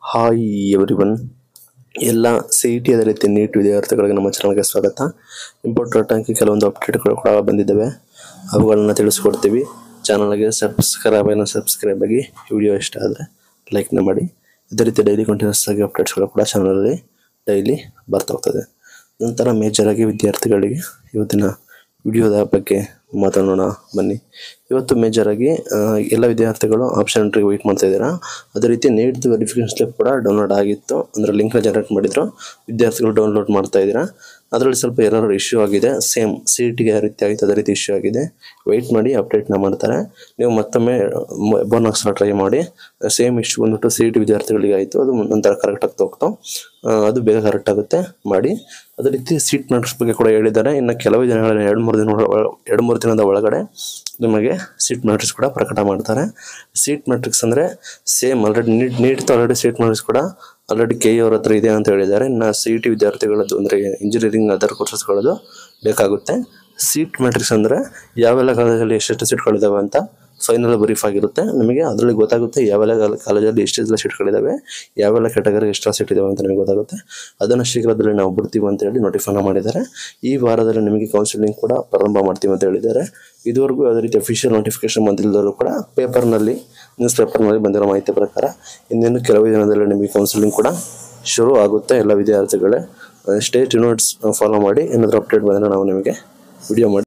hi everyone ಎಲ್ಲ C E T ಅದೇ ರೀತಿ ನೀಟ್ ವಿದ್ಯಾರ್ಥಿಗಳಿಗೆ ನಮ್ಮ ಚಾನಲ್ಗೆ ಸ್ವಾಗತ ಇಂಪಾರ್ಟೆಂಟ್ ಆಗಿ ಕೆಲವೊಂದು ಅಪ್ಡೇಟ್ಗಳು ಕೂಡ ಬಂದಿದ್ದಾವೆ ಅವುಗಳನ್ನ ತಿಳಿಸ್ಕೊಡ್ತೀವಿ ಚಾನಲ್ಗೆ ಸಬ್ಸ್ಕ್ರೈಬ್ ಏನೋ ಸಬ್ಸ್ಕ್ರೈಬ್ ಆಗಿ ವಿಡಿಯೋ ಇಷ್ಟ ಆದರೆ ಲೈಕ್ನ ಮಾಡಿ ಇದೇ ರೀತಿ ಡೈಲಿ ಕಂಟಿನ್ಯೂಸ್ ಆಗಿ ಅಪ್ಡೇಟ್ಸ್ಗಳು ಕೂಡ ಚಾನಲಲ್ಲಿ ಡೈಲಿ ಬರ್ತಾ ಹೋಗ್ತದೆ ನಂತರ ಮೇಜರ್ ಆಗಿ ವಿದ್ಯಾರ್ಥಿಗಳಿಗೆ ಇವತ್ತಿನ ವಿಡಿಯೋದ ಬಗ್ಗೆ ಮಾತಾಡೋಣ ಬನ್ನಿ ಇವತ್ತು ಮೇಜರ್ ಆಗಿ ಆ, ಎಲ್ಲ ವಿದ್ಯಾರ್ಥಿಗಳು ಆಪ್ಷನ್ ಎಂಟ್ರಿಗೆ ವೆಯ್ಟ್ ಮಾಡ್ತಾ ಇದ್ದೀರಾ ಅದೇ ರೀತಿ ನೀಟ್ ವೆರಿಫಿಕೇಶನ್ ಸ್ಲಿಪ್ ಕೂಡ ಡೌನ್ಲೋಡ್ ಆಗಿತ್ತು ಅಂದರೆ ಲಿಂಕ್ನ ಜನರೇಟ್ ಮಾಡಿದ್ರು ವಿದ್ಯಾರ್ಥಿಗಳು ಡೌನ್ಲೋಡ್ ಮಾಡ್ತಾ ಇದ್ದೀರಾ ಅದರಲ್ಲಿ ಸ್ವಲ್ಪ ಎರರ್ ಇಶ್ಯೂ ಆಗಿದೆ ಸೇಮ್ ಸಿ ಇ ಟಿಗೆ ಯಾವ ರೀತಿ ಆಗಿತ್ತು ಅದೇ ರೀತಿ ಇಶ್ಯೂ ಆಗಿದೆ ವೆಯ್ಟ್ ಮಾಡಿ ಅಪ್ಡೇಟ್ನ ಮಾಡ್ತಾರೆ ನೀವು ಮತ್ತೊಮ್ಮೆ ಬೋನಕ್ಸ್ ಟ್ರೈ ಮಾಡಿ ಸೇಮ್ ಇಶ್ಯೂ ಬಂದ್ಬಿಟ್ಟು ಸಿ ಇ ಟಿ ವಿದ್ಯಾರ್ಥಿಗಳಿಗೆ ಆಯಿತು ಅದು ನಂತರ ಕರೆಕ್ಟ್ ಆಗ್ತಾ ಹೋಗ್ತು ಆ, ಅದು ಬೇಗ ಕರೆಕ್ಟ್ ಆಗುತ್ತೆ ಮಾಡಿ ಅದೇ ರೀತಿ ಸೀಟ್ ಮ್ಯಾಟ್ರಿಕ್ಸ್ ಬಗ್ಗೆ ಕೂಡ ಹೇಳಿದ್ದಾರೆ ಇನ್ನು ಕೆಲವೇ ದಿನಗಳ ಎರಡು ಮೂರು ದಿನ ಒಳ- ಎರಡು ಮೂರು ದಿನದ ಒಳಗಡೆ ನಿಮಗೆ ಸೀಟ್ ಮ್ಯಾಟ್ರಿಕ್ಸ್ ಕೂಡ ಪ್ರಕಟ ಮಾಡ್ತಾರೆ ಸೀಟ್ ಮ್ಯಾಟ್ರಿಕ್ಸ್ ಅಂದರೆ ಸೇಮ್ ಆಲ್ರೆಡಿ ನೀಟ್ ನೀಡ್ತು ಆಲ್ರೆಡಿ ಸೀಟ್ ಮ್ಯಾಟ್ರಿಕ್ಸ್ ಕೂಡ ಆಲ್ರೆಡಿ ಕೆ ಅವ್ರ ಹತ್ರ ಇದೆ ಅಂತ ಹೇಳಿದ್ದಾರೆ ಇನ್ನು ಸಿ ಇ ಟಿ ವಿದ್ಯಾರ್ಥಿಗಳದ್ದು ಅಂದರೆ ಇಂಜಿನಿಯರಿಂಗ್ ಅದರ್ ಕೋರ್ಸಸ್ಗಳದ್ದು ಬೇಕಾಗುತ್ತೆ ಸೀಟ್ ಮ್ಯಾಟ್ರಿಕ್ಸ್ ಅಂದರೆ ಯಾವೆಲ್ಲ ಕಾಲೇಜಲ್ಲಿ ಎಷ್ಟೆಷ್ಟು ಸೀಟ್ಗಳಿದ್ದಾವೆ ಅಂತ ಫೈನಲ್ ಬ್ರೀಫ್ ಆಗಿರುತ್ತೆ ನಿಮಗೆ ಅದರಲ್ಲಿ ಗೊತ್ತಾಗುತ್ತೆ ಯಾವೆಲ್ಲ ಕಾಲ- ಕಾಲೇಜಲ್ಲಿ ಎಷ್ಟೆಲ್ಲ ಸೀಟ್ಗಳಿದ್ದಾವೆ ಯಾವೆಲ್ಲ ಕ್ಯಾಟಗರಿ ಎಷ್ಟು ಸೀಟ್ ಇದಾವೆ ಅಂತ ನಿಮಗೆ ಗೊತ್ತಾಗುತ್ತೆ ಅದನ್ನು ಶೀಘ್ರದಲ್ಲೇ ನಾವು ಬಿಡ್ತೀವಿ ಅಂತ ಹೇಳಿ ನೋಟಿಫೈನ ಮಾಡಿದ್ದಾರೆ ಈ ವಾರದಲ್ಲಿ ನಿಮಗೆ ಕೌನ್ಸಿಲಿಂಗ್ ಕೂಡ ಪ್ರಾರಂಭ ಮಾಡ್ತೀವಿ ಅಂತ ಹೇಳಿದ್ದಾರೆ ಇದುವರೆಗೂ ಯಾವುದೇ ರೀತಿ ಅಫಿಷಿಯಲ್ ನೋಟಿಫಿಕೇಶನ್ ಬಂದಿಲ್ಲದರೂ ಕೂಡ ಪೇಪರ್ನಲ್ಲಿ ನ್ಯೂಸ್ ಪೇಪರ್ನಲ್ಲಿ ಬಂದಿರೋ ಮಾಹಿತಿ ಪ್ರಕಾರ ಇನ್ನೇನು ಕೆಲವು ದಿನದಲ್ಲಿ ನಿಮಗೆ ಕೌನ್ಸಿಲಿಂಗ್ ಕೂಡ ಶುರು ಆಗುತ್ತೆ ಎಲ್ಲ ವಿದ್ಯಾರ್ಥಿಗಳೇ ಸ್ಟೇಟ್ ಯೂನಿಟ್ಸ್ ಫಾಲೋ ಮಾಡಿ ಏನಾದರೂ ಅಪ್ಡೇಟ್ ಬಂದರೆ ನಾವು ನಿಮಗೆ ವಿಡಿಯೋ ಮಾಡಿ